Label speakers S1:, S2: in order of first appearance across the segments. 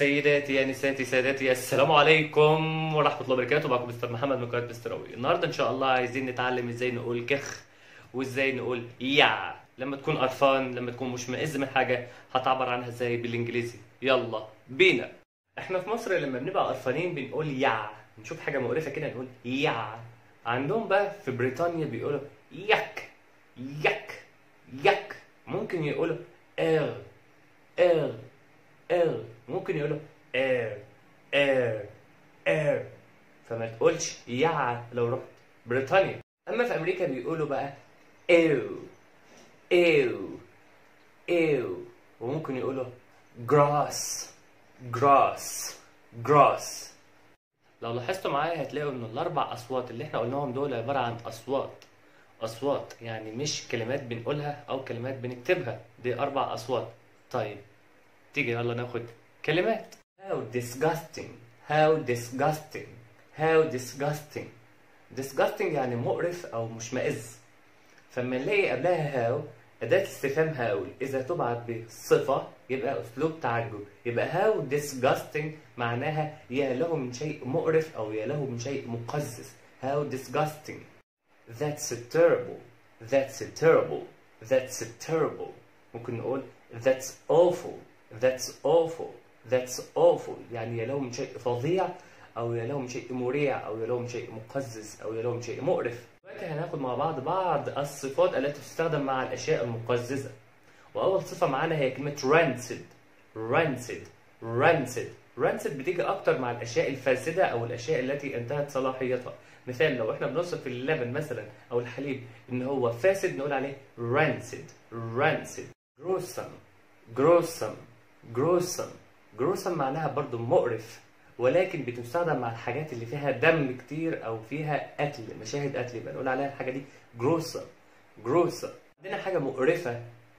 S1: سيداتي يا نساتي سادتي السلام عليكم ورحمة الله وبركاته معكم مستر محمد من قناة مستر روي النهاردة إن شاء الله عايزين نتعلم إزاي نقول كخ وإزاي نقول يا لما تكون قرفان لما تكون مش مئز من حاجة هتعبر عنها إزاي بالإنجليزي يلا بينا إحنا في مصر لما بنبقى قرفانين بنقول يا نشوف حاجة مقرفة كده نقول يا عندهم بقى في بريطانيا بيقولوا يك يك يك ممكن يقولوا ال ال ال ممكن يقولوا اير اير اير فما تقولش يع لو رحت بريطانيا اما في امريكا بيقولوا بقى ايو ايو ايو وممكن يقولوا جراس جراس جراس لو لاحظتوا معايا هتلاقوا ان الاربع اصوات اللي احنا قلناهم دول عباره عن اصوات اصوات يعني مش كلمات بنقولها او كلمات بنكتبها دي اربع اصوات طيب تيجي يلا ناخد كلمات how disgusting how disgusting how disgusting disgusting يعني مقرف او مشمئز فلما نلاقي قبلها هاو أداة استفهام هاول إذا تبعت بصفة يبقى أسلوب تعجب يبقى how disgusting معناها يا له من شيء مقرف أو يا له من شيء مقزز how disgusting that's terrible that's terrible that's terrible ممكن نقول that's awful that's awful that's awful يعني يا له من شيء فظيع أو يا له من شيء مريع أو يا له من شيء مقزز أو يا له من شيء مقرف دلوقتي هناخد مع بعض بعض الصفات التي تستخدم مع الأشياء المقززة وأول صفة معانا هي كلمة rancid rancid rancid rancid بتيجي أكتر مع الأشياء الفاسدة أو الأشياء التي انتهت صلاحيتها مثال لو احنا بنوصف اللبن مثلا أو الحليب إن هو فاسد نقول عليه rancid rancid gruesome gruesome gruesome gruesome معناها برضو مقرف ولكن بتستخدم مع الحاجات اللي فيها دم كتير او فيها قتل مشاهد قتل يبقى نقول عليها الحاجه دي جروسة جروسة عندنا حاجه مقرفه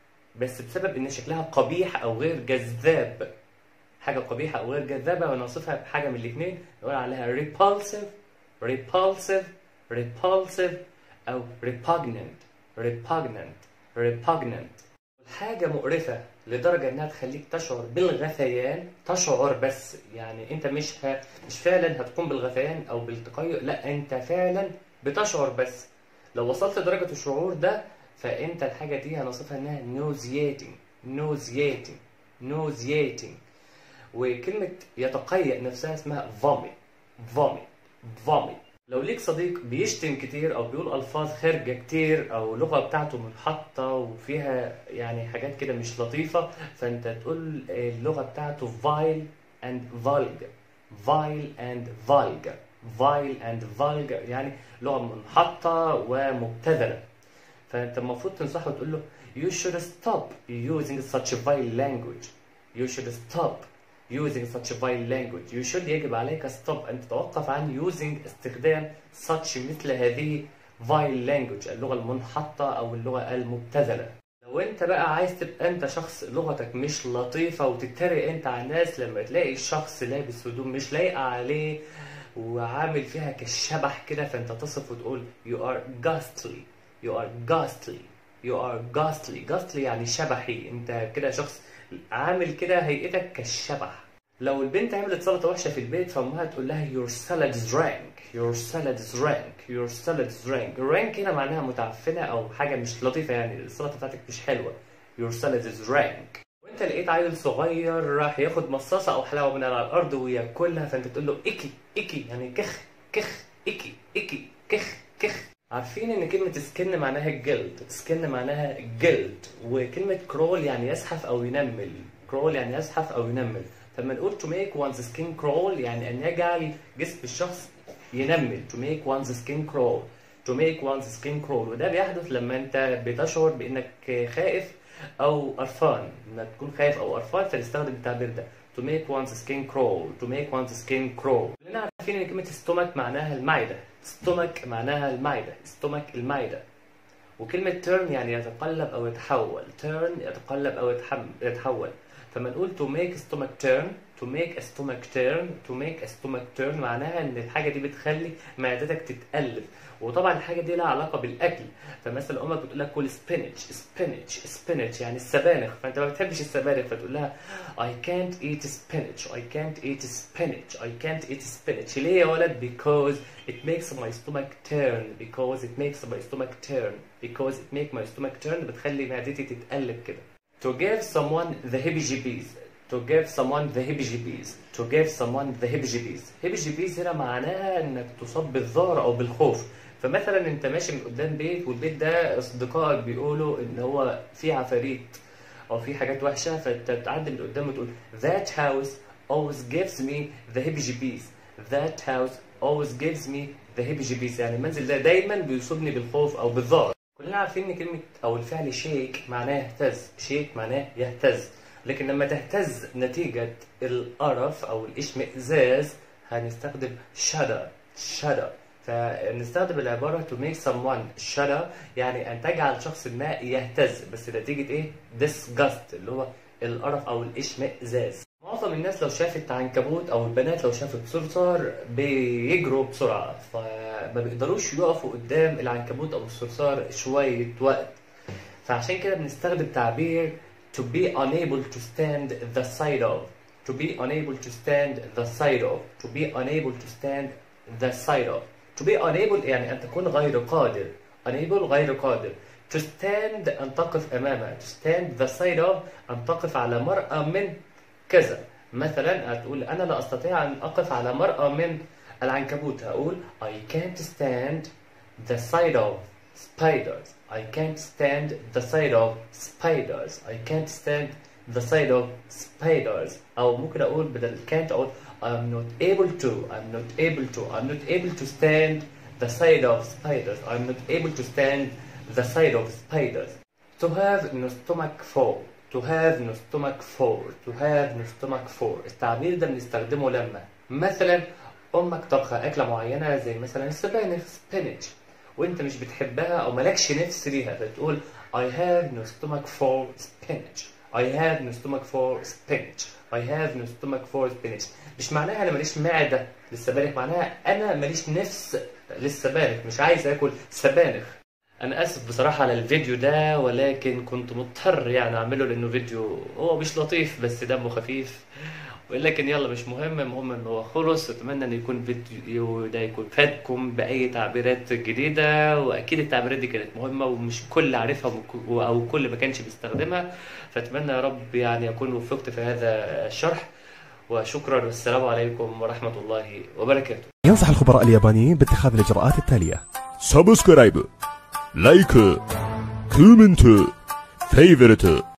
S1: بس بسبب ان شكلها قبيح او غير جذاب حاجه قبيحه او غير جذابه ونوصفها بحاجه من الاثنين نقول عليها repulsive repulsive repulsive او repugnant repugnant repugnant حاجة مقرفة لدرجة إنها تخليك تشعر بالغثيان تشعر بس يعني أنت مش ه... مش فعلا هتقوم بالغثيان أو بالتقيؤ لا أنت فعلا بتشعر بس لو وصلت لدرجة الشعور ده فأنت الحاجة دي هنوصفها إنها nauseating nauseating nauseating وكلمة يتقيأ نفسها اسمها vomit vomit vomit لو ليك صديق بيشتم كتير او بيقول الفاظ خارجه كتير او اللغه بتاعته منحطه وفيها يعني حاجات كده مش لطيفه فانت تقول اللغه بتاعته vile and vulgar vile and vulgar vile and vulgar يعني لغه منحطه ومبتذله فانت المفروض تنصحه وتقول له you should stop using such a vile language you should stop using such a vile language you should يجب عليك stop أن تتوقف عن using استخدام such مثل هذه vile language اللغة المنحطة أو اللغة المبتذلة لو انت بقى عايز تبقى انت شخص لغتك مش لطيفة وتتريق انت على الناس لما تلاقي الشخص لابس هدوم مش لايقة عليه وعامل فيها كالشبح كده فانت تصف وتقول you are ghastly you are ghastly you are ghastly ghastly يعني شبحي انت كده شخص عامل كده هيئتك كالشبح لو البنت عملت سلطه وحشه في البيت فامها تقول لها your salad is rank your salad is rank your salad is rank rank هنا معناها متعفنه او حاجه مش لطيفه يعني السلطه بتاعتك مش حلوه your salad is rank وانت لقيت عيل صغير راح ياخد مصاصه او حلاوه من على الارض وياكلها فانت تقول له اكي اكي يعني كخ كخ اكي اكي كخ كخ عارفين ان كلمة سكن معناها الجلد سكن معناها الجلد وكلمة كرول يعني يزحف او ينمل كرول يعني يزحف او ينمل فلما نقول to make one's skin crawl يعني ان يجعل جسم الشخص ينمل to make one's skin crawl to make one's skin crawl وده بيحدث لما انت بتشعر بانك خائف او قرفان لما تكون خايف او قرفان فنستخدم التعبير ده to make one's skin crawl to make one's skin crawl كلنا عارفين ان كلمة stomach معناها المعدة stomach معناها المعدة stomach المعدة وكلمة turn يعني يتقلب أو يتحول turn يتقلب أو يتحول فما نقول to make stomach turn to make a stomach turn to make a stomach turn معناها ان الحاجه دي بتخلي معدتك تتقلب وطبعا الحاجه دي لها علاقه بالاكل فمثلا امك بتقول لك كل سبينش سبينش سبينش يعني السبانخ فانت ما بتحبش السبانخ فتقول لها I can't eat spinach I can't eat spinach I can't eat spinach ليه يا ولد because it makes my stomach turn because it makes my stomach turn because it makes my stomach turn بتخلي معدتي تتقلب كده to give someone the heebie-jeebies to give someone the heebie-jeebies to give someone the heebie-jeebies heebie-jeebies هنا معناها انك تصاب بالذعر او بالخوف فمثلا انت ماشي من قدام بيت والبيت ده اصدقائك بيقولوا ان هو فيه عفاريت او فيه حاجات وحشه فانت بتعدي من قدام وتقول that house always gives me the heebie-jeebies that house always gives me the heebie-jeebies يعني المنزل ده دايما بيصيبني بالخوف او بالذعر كلنا عارفين ان كلمه او الفعل شيك معناه يهتز شيك معناه يهتز لكن لما تهتز نتيجه القرف او الاشمئزاز هنستخدم shudder shudder فنستخدم العبارة to make someone shudder يعني أن تجعل شخص ما يهتز بس نتيجة إيه؟ disgust اللي هو القرف أو الإشمئزاز. معظم الناس لو شافت عنكبوت أو البنات لو شافت صرصار بيجروا بسرعة فما بيقدروش يقفوا قدام العنكبوت أو الصرصار شوية وقت. فعشان كده بنستخدم تعبير to be unable to stand the side of to be unable to stand the side of to be unable to stand the side of to be unable يعني أن تكون غير قادر unable غير قادر to stand أن تقف أمامها to stand the side of أن تقف على مرأى من كذا مثلا هتقول أنا لا أستطيع أن أقف على مرأى من العنكبوت هقول I can't stand the side of spiders I can't stand the side of spiders I can't stand the side of spiders أو ممكن أقول بدل can't أقول I'm not able to I'm not able to I'm not able to stand the side of spiders I'm not able to stand the side of spiders to have no stomach for to have no stomach for to have no stomach for التعبير ده بنستخدمه لما مثلا امك طبخه اكله معينه زي مثلا السبانخ spinach وانت مش بتحبها او مالكش نفس ليها فتقول I have no stomach for spinach I have no stomach for spinach I have no stomach for spinach مش معناها انا ماليش معده للسبانخ معناها انا ماليش نفس للسبانخ مش عايز اكل سبانخ انا اسف بصراحه على الفيديو ده ولكن كنت مضطر يعني اعمله لانه فيديو هو مش لطيف بس دمه خفيف ولكن يلا مش مهم المهم ان هو خلص اتمنى ان يكون فيديو ده يكون فادكم باي تعبيرات جديده واكيد التعبيرات دي كانت مهمه ومش كل عارفها او كل ما كانش بيستخدمها فاتمنى يا رب يعني اكون وفقت في هذا الشرح وشكرا والسلام عليكم ورحمه الله وبركاته
S2: ينصح الخبراء اليابانيين باتخاذ الإجراءات التالية
S3: サブスクライブ、ライク、コメント、フェイブルト。